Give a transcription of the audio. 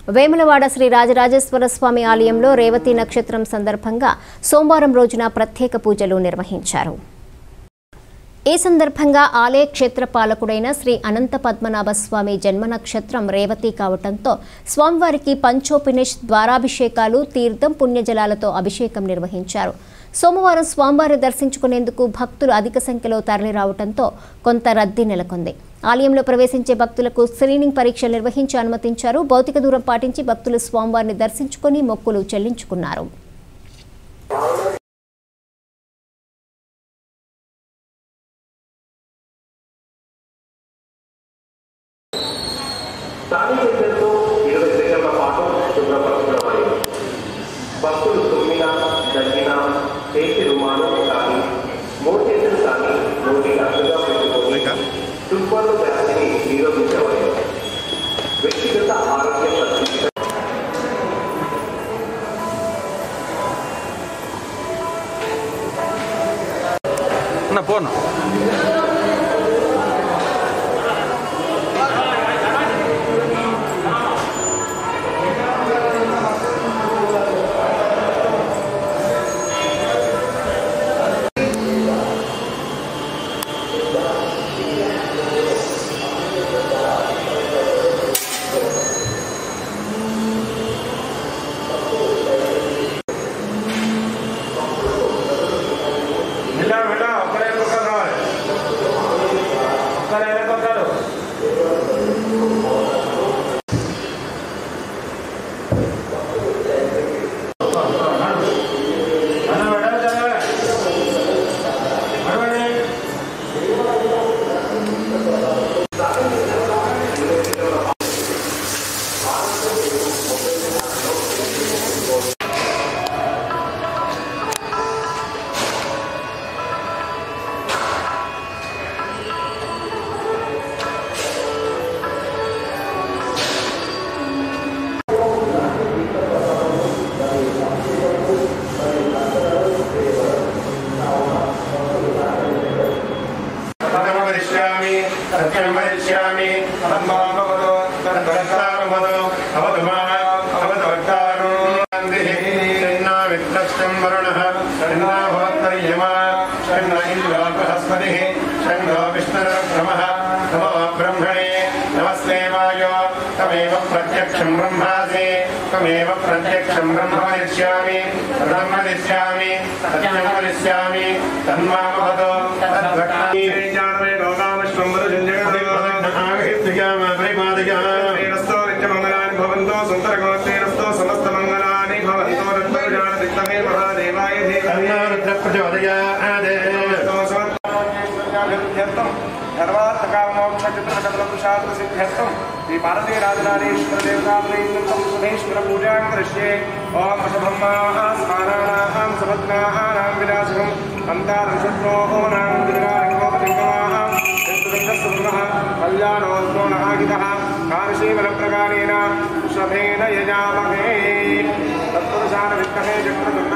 వేములవాడ శ్రీ రాజరాజేశ్వర స్వామి ఆలయంలో రేవతి నక్షత్రం సందర్భంగా సోమవారం రోజున ప్రత్యేక పూజలు నిర్వహించారు ఈ సందర్భంగా ఆలయ క్షేత్ర పాలకుడైన శ్రీ అనంత పద్మనాభ స్వామి జన్మ నక్షత్రం రేవతి కావటంతో స్వామివారికి పంచోపినిష్ ద్వారాభిషేకాలు తీర్థం పుణ్యజలాలతో అభిషేకం నిర్వహించారు సోమవారం స్వామివారి దర్శించుకునేందుకు భక్తులు అధిక సంఖ్యలో తరలిరావడంతో కొంత రద్దీ నెలకొంది ఆలయంలో ప్రవేశించే భక్తులకు స్క్రీనింగ్ పరీక్షలు నిర్వహించి అనుమతించారు భౌతిక దూరం పాటించి భక్తులు స్వామివారిని దర్శించుకొని మొక్కులు చెల్లించుకున్నారు శానిటైజర్తో ఇరవై సెకండ్ల పాటు శుభ్రపరచడమైంది భక్తులు తుమ్మిన దగ్గిన చేతి రుమాలు కానీ మోచేతులు కానీ నోటికి అడ్డుగా పెట్టుకొని తుప్పలు వ్యాధిని నిరోధించవలేదు వ్యక్తిగత ఆరోగ్య పరిస్థితి అన్న పోను మెల్ల మెల్ల ఒక్కరే ఒక్కరు రావాలి ఒక్కరే ఒక్కరు సత్యం వదిష్యామి సత్యం వదిష్యామి తన్మా భవతు తద్భక్తాను భవతు భవతు మా భవతు భక్తాను షణ్ణా విత్నష్టం వరుణః షణ్ణా భవత్తర్యమా షణ్ణ ఇంద్రో బృహస్పతిः షణ్ణో విష్ణుర్బ్రహ్మः నమో బ్రహ్మణే నమస్తే వాయో తమేవ ప్రత్యక్షం బ్రహ్మాసి తమేవ ప్రత్యక్షం బ్రహ్మ వదిష్యామి బ్రహ్మ వదిష్యామి సత్యం వదిష్యామి తన్మా భవతు తద్భక్తాని శ్రీ భారతీయ రాజరాజేశ్వర దేవతామేశ్వర పూజా దృశ్యే ఓం స్మానాం సమగ్నాం వినాశకం అంతాదశత్నో నాం దుర్గాలింగోపలింగమాం కళ్యాణోద్భవనహాగితः కారశీవలప్రకారేణ వృషభేన యజామహే తత్పురుషాన విద్మహే చక్రదుర్గ